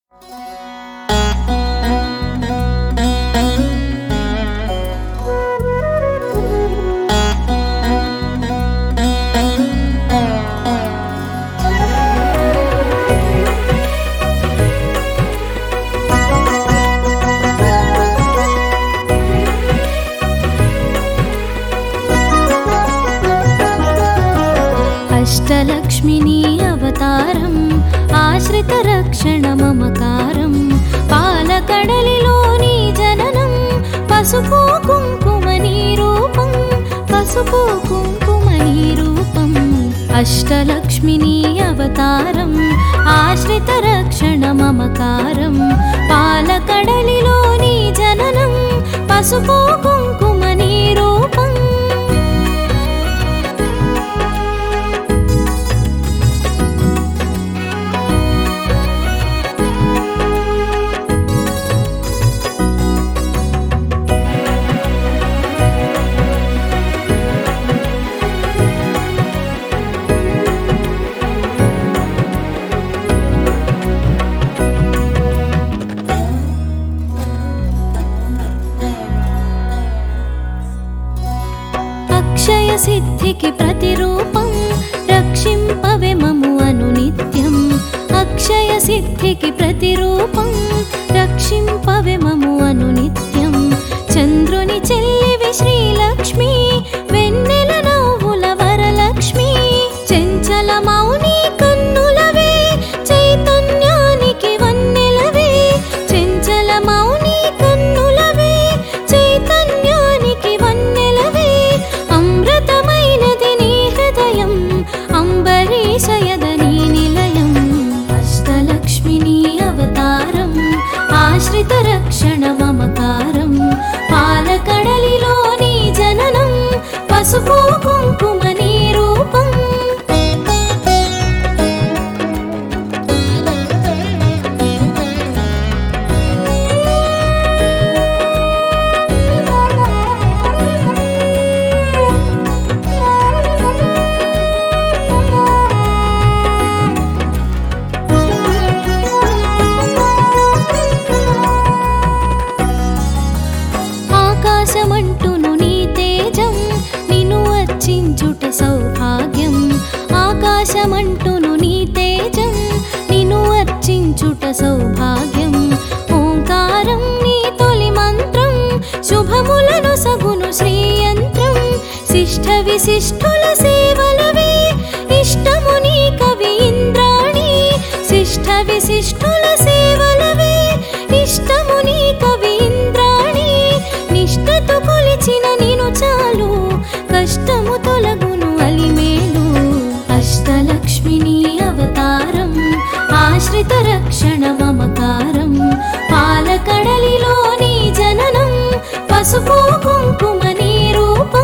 అష్టలక్ష్మిని అవతారం ఆశ్రిత రక్షణ మమకారం పాలకడలిలోని జననం పసుపు కుంకుమని రూపం పసుపు కుంకుమని రూపం అష్టలక్ష్మిని అవతారం ఆశ్రిత రక్షణ మమకారం పాలకడలిలోని జననం పసుపు కుంకుమని రూపం అక్షయ సిద్ధికి ప్రతిరూపం రక్షింపవే మము అనునిత్యం అక్షయ సిద్ధికి ప్రతిరూపం రక్షింపవే మము అనునిత్యం చంద్రుని చెల్లివి శ్రీలక్ష్మి వెన్నెల నవ్వుల వరలక్ష్మి చెంచల మౌని కన్నులవే చైతన్యానికి వన్నెలవే చెంచల మౌని కన్నులవే చైతన్యానికి వన్నెలవే అమృతమైనది నీ హృదయం అంబరీషయదని నిలయం అష్టలక్ష్మిని అవతారం ఆశ్రిత రక్షణ మమకారం పాలకడలిలోని జననం పసుపు కుంకుమని రూపం ఆకాశమంటును నీ తేజం నిన్ను అర్చించుట సౌభాగ్యం ఆకాశమంటును నీ తేజం నిన్ను అర్చించుట సౌభాగ్యం ఓంకారం నీ తొలి మంత్రం శుభములను సగును శ్రీయంత్రం శిష్ట విశిష్టుల సేవలవే ఇష్టము నీ కవి ఇంద్రాణి శిష్ట విశిష్టుల సేవలవే ఇష్టము నీ కవి ఇంద్రాణి నిష్ఠతో కొలిచిన నేను చాలు కష్టము తొలగును అలిమేలు అష్టలక్ష్మిని అవతారం ఆశ్రిత రక్షణ మమకారం పాలకడలిలోని జననం పసుపు కుంకుమని రూపం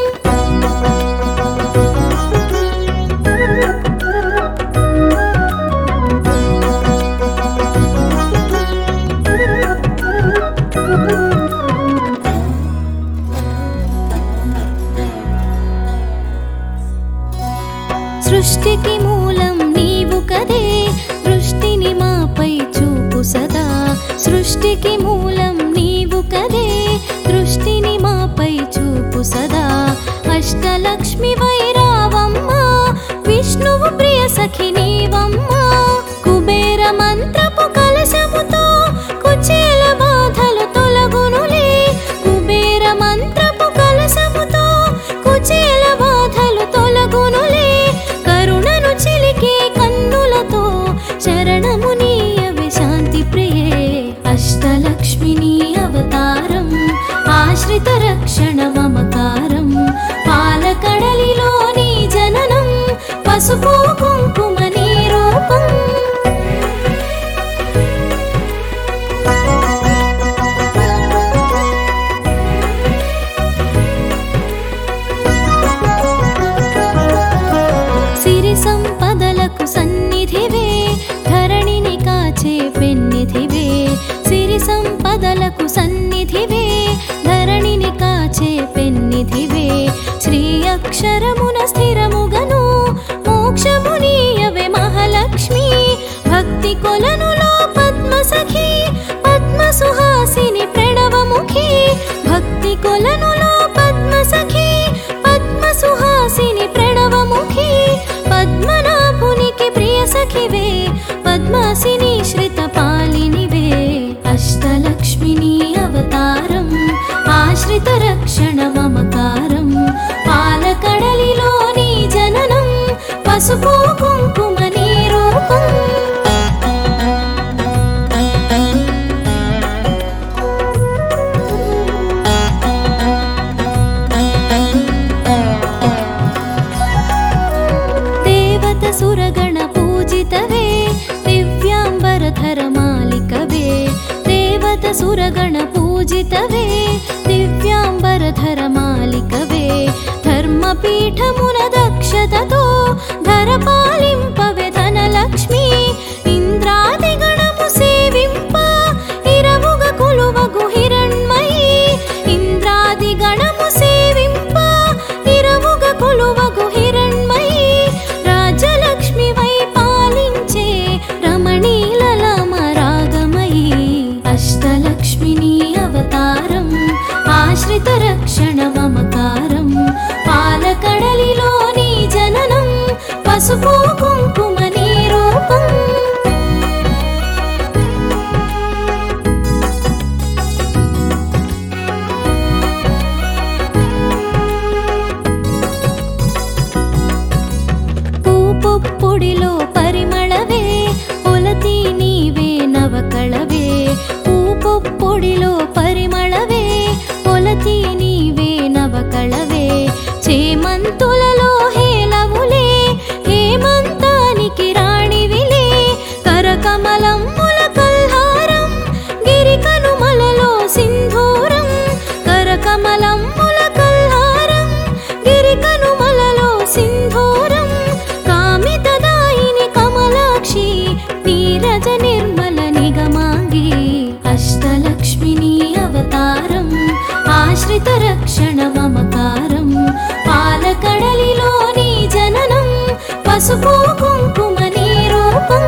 సృష్టికి మూలం నీవు కదే దృష్టిని మాపై చూపు సదా సృష్టికి మూలం నీవు కదే దృష్టిని మాపై చూపు సదా అష్టలక్ష్మి వైరావమ్మ విష్ణువు ప్రియ సఖి నీవమ్మ కుబేర మంత్రపు కలశముతో కుచేల బాధలు తొలగునులే కుబేర మంత్రపు కలశముతో కుచేల బాధలు తొలగునులే కరుణను చిలికే కన్నులతో శరణము నీయవి శాంతి ప్రియే అష్టలక్ష్మిని అవతారం ఆశ్రిత రక్షణ మమకారం పాలకడలిలోని జననం పసుపు కుంకుమని రూపం సిరి సంపదలకు సన్నిధివే ధరణిని కాచే పెన్నిధివే సిరి సంపదలకు సన్నిధివే ధరణిని కాచే పెన్నిధివే శ్రీ అక్షరమున స్థిరముగను మోక్షమునీయవే మహాలక్ష్మి భక్తి కొలనులో పద్మ సఖి పద్మ సుహాసిని ప్రణవముఖి భక్తి కొలనులో పద్మ సఖి పద్మ సుహాసిని ప్రణవముఖి పద్మనాభునికి ప్రియ సఖివే పద్మాసిని శ్రిత పాలినివే అష్టలక్ష్మిని అవతారం ఆశ్రిత రక్షణ మమకారం పాలకడలిలో నీ జననం పసుపు కుంకుమ నీ రూపం దేవత సురగణ పూజితవే దివ్యాంబరధర మాలికవే దేవత సురగణ పూజితవే దివ్యాంబరధర మాలికవే ధర్మపీఠమున దక్షతతో ధర పాలింపవే ధనలక్ష్మి ఇంద్రాది గణము సేవింప ఇరవుగ కొలువగు హిరణ్మయి ఇంద్రాది గణము సేవింప ఇరవుగ కొలువగు హిరణ్మయి రాజలక్ష్మి వై పాలించే రమణీలలమ రాగమయి అష్టలక్ష్మిని అవతారం ఆశ్రిత రక్షణ మమకారం పాలకడలిలో నీ జననం పసుపు కుంకుమ నీ రూపం పూపొప్పుడిలో పరిమళవే పొలతి నీవే నవకళవే పూపొప్పుడిలో పరిమళవే పొలతి నీవే నవకళవే చేమంతులలో హేలవులే హేమంతానికి రాణివిలే కరకమలమ్ముల కల్హారం గిరికనుమలలో సింధూరం కరకమలమ్ముల కల్హారం గిరికనుమలలో సింధూరం కామితదాయిని కమలాక్షి నీరజ నిర్మల నిగమాంగి అష్టలక్ష్మిని అవతారం ఆశ్రిత రక్షణ మమకారం పాలకడలిలో నీ జననం పసుపు కుంకుమ నీ రూపం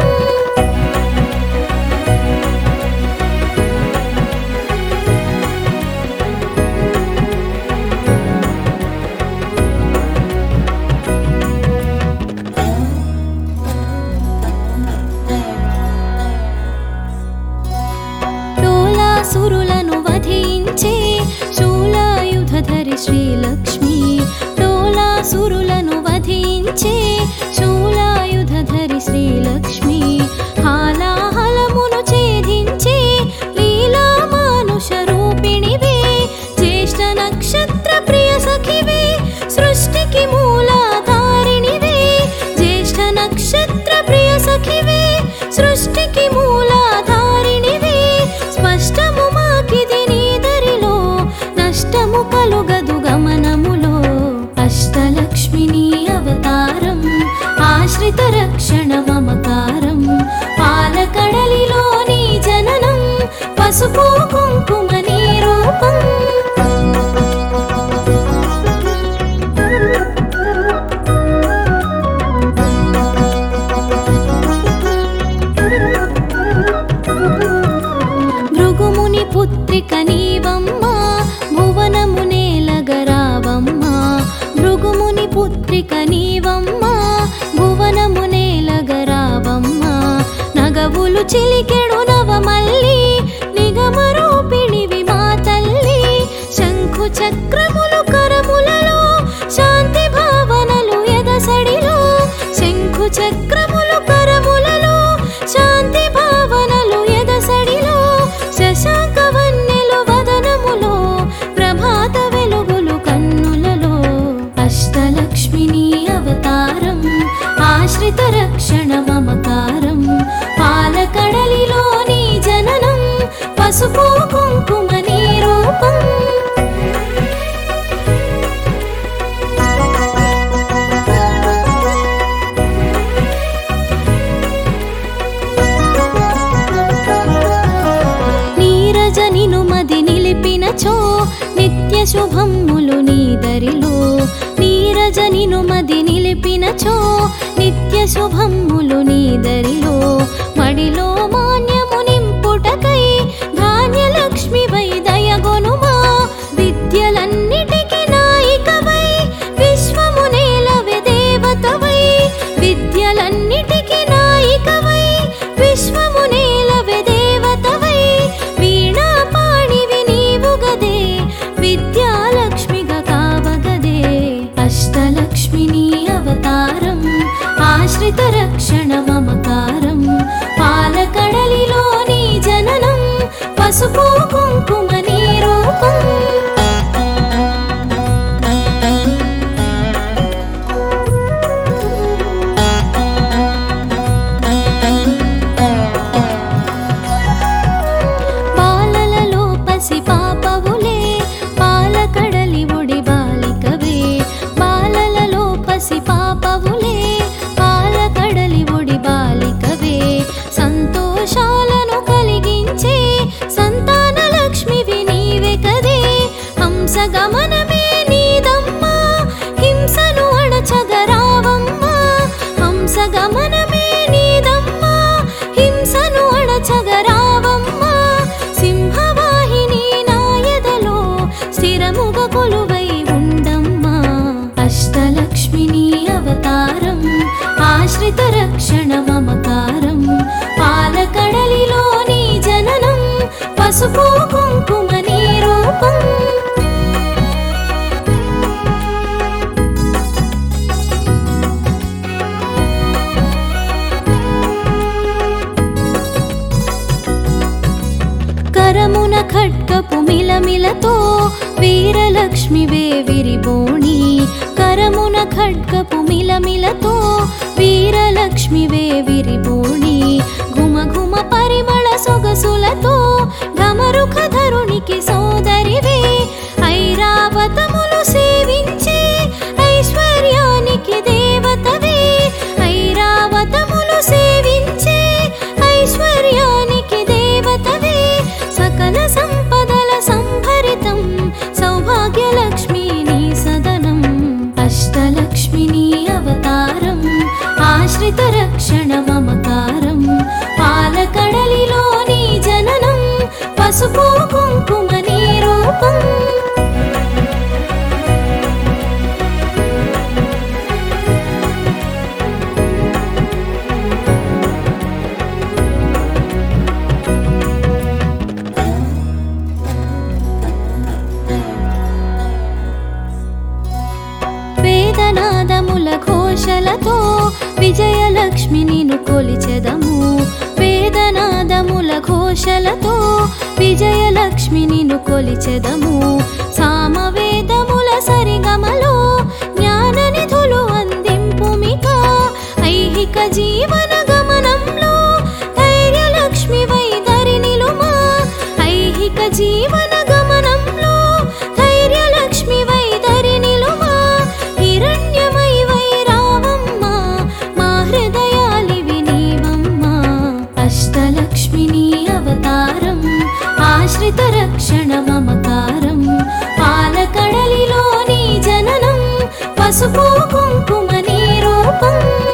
డోలాసురులను వధించే శూలాయుధధరి శ్రీలక్ష్మి డోలాసురులను వధించే శూలాయుధధరి శ్రీలక్ష్మి హాలాహలమును ఛేదించే లీలా మానుష రూపిణివే జ్యేష్ఠ నక్షత్ర ప్రియ సఖివే సృష్టికి మూలాధారిణివే జ్యేష్ఠ నక్షత్ర ప్రియ సఖివే సృష్టికి మూలాధారిణివే స్పష్టము మాకిది నీదరిలో నష్టము కలుగదు గమనములో అష్టలక్ష్మిని అవతారం ఆశ్రిత రక్షణ మమకారం పాలకడలిలో నీ జననం పసుపు కుంకుమ నీ రూపం భృగుముని పుత్రిక నీవమ్మ భువనము నేలగరావమ్మ భృగుముని పుత్రిక నీవమ్మ భువనము నేలగరావమ్మ నగవులు చిలికెడు నవమల్లి నిగమరూపిణివి మా తల్లి శంఖు చక్రములు కరములలో శాంతి భావనలు ఎదసడిలో శంఖు చక్రములు కరములలో శాంతి భావనలు ఎదసడిలో శశాంక వన్నెలు వదనములో ప్రభాత వెలుగులు కన్నులలో అష్టలక్ష్మిని అవతారం ఆశ్రిత రక్షణ మమకారం పాలకడలిలో నీ జననం పసుపు కుంకుమ నీ రూపం నీరజ నిను మది నిలిపినచో నిత్య శుభమ్ములు నీదరిలో నీరజ నిను మది నిలిపినచో నిత్య శుభమ్ములు నీదరిలో మడిలో మాన్యము నింపు హంసగమనమే నీదమ్మా హింసను అడచగరావమ్మా హంసగమనమే నీదమ్మా హింసను అడచగరావమ్మా సింహవాహిని నాయదలో స్థిరముగ కొలువై ఉండమ్మా అష్టలక్ష్మిని అవతారం ఆశ్రిత రక్షణ మమకారం పాలకడలిలో నీ జననం పసుపు కుంకుమ నీ రూపం కరమున ఖడ్గపు మిలమిలతో వీరలక్ష్మివే విరిబోణి కరమున ఖడ్గపు మిలమిలతో వీరలక్ష్మివే విరిబోణి ఘుమ ఘుమ పరిమళ సొగసులతో ఢమరుఖ ధరునికి సోదరివే ఐరావతములు సేవించే ఐశ్వర్యానికి దేవతవే ఐరావతములు సేవించే ఐశ్వర్యానికి దేవతవే సకల సంపదల సంభరితం సౌభాగ్యలక్ష్మి నీ సదనం అష్టలక్ష్మిని అవతారం ఆశ్రిత రక్షణ మమకారం పాలకడలిలో నీ జననం పసుపు కుంకుమ నీ రూపం వేదనాదముల ఘోషలతో విజయలక్ష్మి నిన్ను కొలిచెదము వేదనాదముల ఘోషలతో విజయలక్ష్మి నిన్ను కొలిచెదము సామవేదముల సరిగమలో జ్ఞాన నిధులు అందింపుమిక ఐహిక జీవన గమనంలో ధైర్యలక్ష్మి వైదరి నిలుమా ఐహిక జీవన గమనంలో ధైర్యలక్ష్మి వైదరి నిలుమా హిరణ్యమై వైరావమ్మా మా హృదయాలివి నీవమ్మా అష్టలక్ష్మిని అవతారం ఆశ్రిత రక్షణ మమకారం పాలకడలిలో నీ జననం పసుపు కుంకుమ నీ రూపం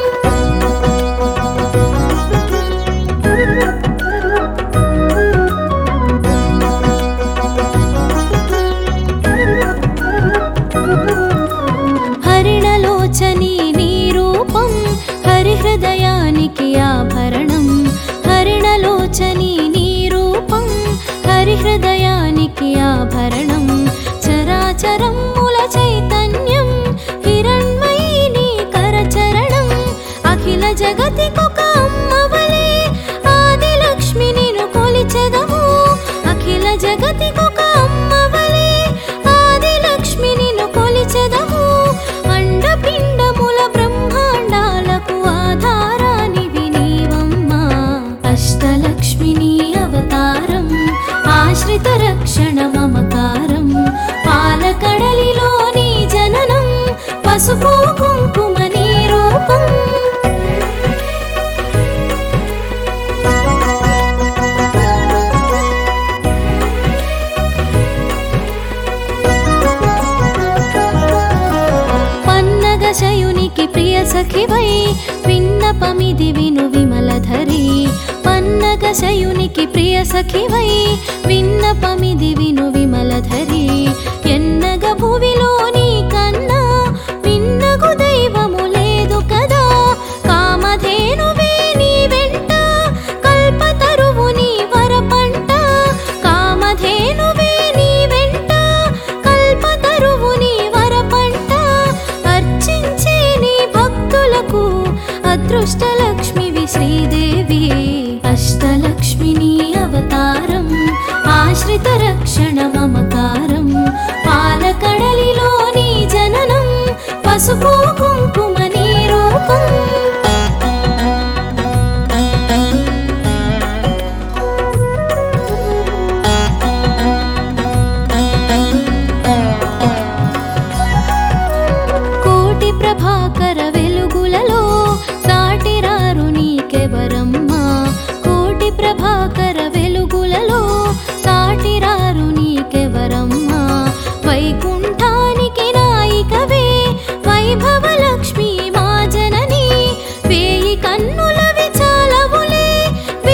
హరిణలోచని నీ రూపం హరిహృదయానికి ఆభరణం హరిణలోచని నీ రూపం హరిహృదయానికి ఆభరణం చరాచరముల చైతన్యం హిరణ్మయీ నీ కరచరణం అఖిల జగతికొక అమ్మవలే ఆదిలక్ష్మి నిన్ను కొలిచెదము అఖిల జగతికొక అమ్మవలే ఆదిలక్ష్మి నిన్ను కొలిచెదము అండపిండముల బ్రహ్మాండాలకు ఆధారానివి నీవమ్మా అష్టలక్ష్మిని అవతారం ఆశ్రిత రక్షణ మమకారం పాలకడలిలో నీ జననం పసుపు కుంకుమ నీ రూపం పన్నగ శయునికి ప్రియ సఖివై విన్నపమిది విను విమలధరి పన్నగ శయునికి ప్రియ సఖివై విన్నపమిది విను విమలధరి ఎన్నగ భువిలో నీ కన్నా విన్నగు దైవము లేదు కదా కామధేనువే నీ వెంట కల్పతరువు నీ వరపంట కామధేనువే నీ వెంట కల్పతరువు నీ వరపంట అర్చించే నీ భక్తులకు అదృష్టలక్ష్మివి శ్రీదేవి అష్టలక్ష్మిని అవతారం ఆశ్రిత రక్షణ మమకారం పాలకడలిలో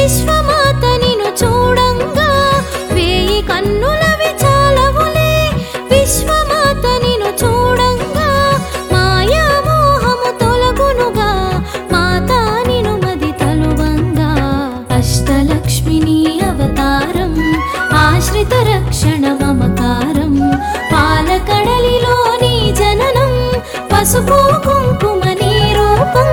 విశ్వమాత నిను చూడంగా వేయి కన్నులవి చాలవులే విశ్వమాత నిను చూడంగా మాయా మోహము తొలగునుగా మాతా నిను మది తలువంగా అష్టలక్ష్మిని అవతారం ఆశ్రిత రక్షణ మమకారం పాలకడలిలో నీ జననం పసుపు కుంకుమ నీ రూపం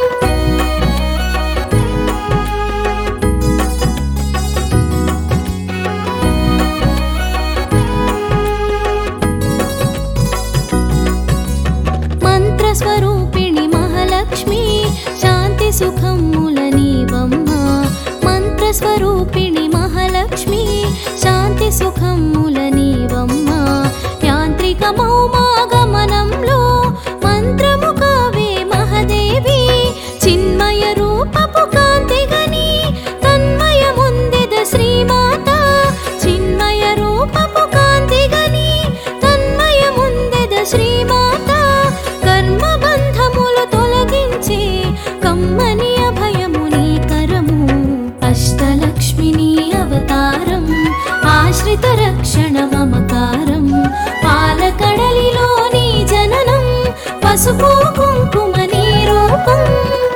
మంత్రస్వరూపిణి మహాలక్ష్మి శాంతి సుఖముల నీవమ్మ మంత్రస్వరూపిణి మహాలక్ష్మి శాంతి సుఖముల నీవమ్మ యాంత్రిక మౌమాగమనంలో మంత్రము కావే మహదేవి చిన్మయ రూపపు కాంతిగని తన్మయముందెద శ్రీమాత చిన్మయ రూపపు కాంతిగని తన్మయముందెద శ్రీమాత కర్మ బంధములు తొలగించే కమ్మని అభయము నీ కరము అష్టలక్ష్మిని అవతారం ఆశ్రిత రక్షణ మమకారం పాలకడలిలో నీ జననం పసుపు కుంకుమ నీ రూపం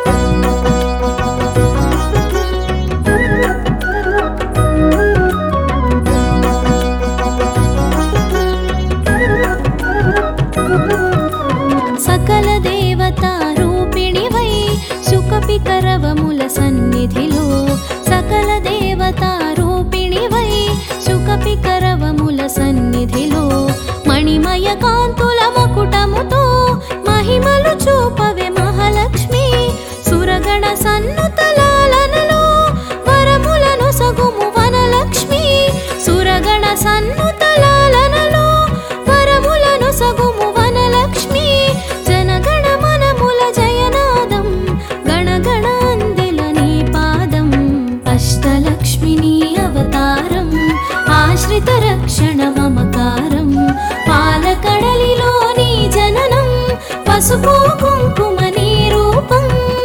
సకల దేవతా రూపిణివై సుఖపికరవముల సన్నిధిలో సకల దేవతా రూపిణివై సుఖపికరవముల సన్నిధిలో మణిమయ కాంతుల మకుటముతో మహిమలు చూపవే మహాలక్ష్మి సురగణ సన్నుతలాలనలో వరములను సగుము వనలక్ష్మి సురగణ సన్నుతలాలనలో వరములను సగుము వనలక్ష్మి జనగణ మనముల జయనాదం గణగణ అందెల నీ పాదం అష్టలక్ష్మిని అవతారం ఆశ్రిత రక్షణ మమకారం పాలకడలిలో నీ జననం పసుపు కుంకుమ నీ రూపం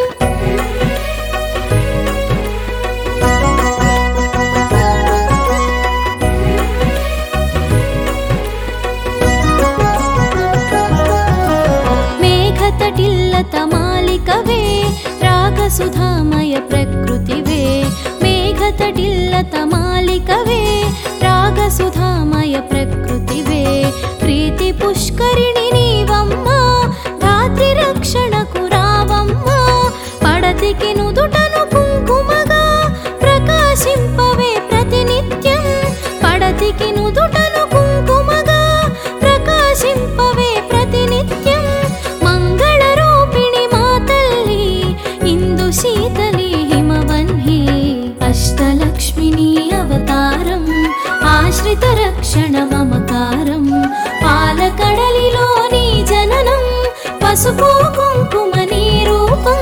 మేఘతటిల్లత మాలికవే రాగసుధామయ ప్రకృతివే మేఘతటిల్లత మాలికవే రాగసుధామయ ప్రకృతివే ప్రీతి పుష్కరిణి నీవమ్మ ధాత్రి రక్షణకు రావమ్మ పడతికి నుదుటను కుంకుమగా ప్రకాశింపవే ప్రతినిత్యం పడతికి నుదుటను కుంకుమగా ప్రకాశింపవే ప్రతినిత్యం మంగళ రూపిణి మా తల్లి ఇందు శీతలి హిమవన్హి అష్టలక్ష్మిని అవతారం ఆశ్రిత రక్షణ మమకారం పాలకడలిలో నీ జననం పసుపు కుంకుమ నీ రూపం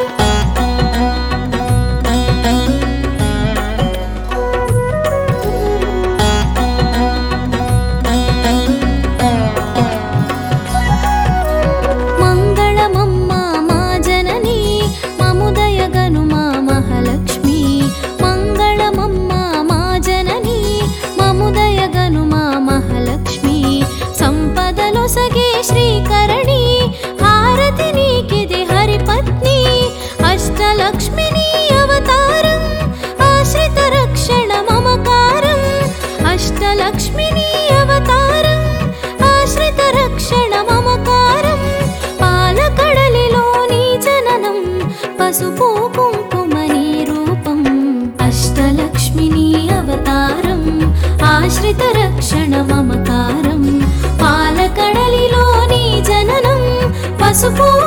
మంగళమమ్మ మా జనని మముదయ గను మా మహాలక్ష్మి మంగళమమ్మ మా జనని మముదయ గను మా మహాలక్ష్మి సంపదలు సగే శ్రీకరణి హారతి నీకిది హరిపత్ని అష్టలక్ష్మిని అవతారం ఆశ్రిత రక్షణ మమకారం అష్టలక్ష్మిని అవతారం ఆశ్రిత రక్షణ మమకారం పాలకడలిలో నీ జననం పసుపు కుంకుమ నీ రూపం అష్టలక్ష్మిని అవతారం ఆశ్రిత రక్షణ మమకారం పాలకడలిలో నీ జననం పసుపు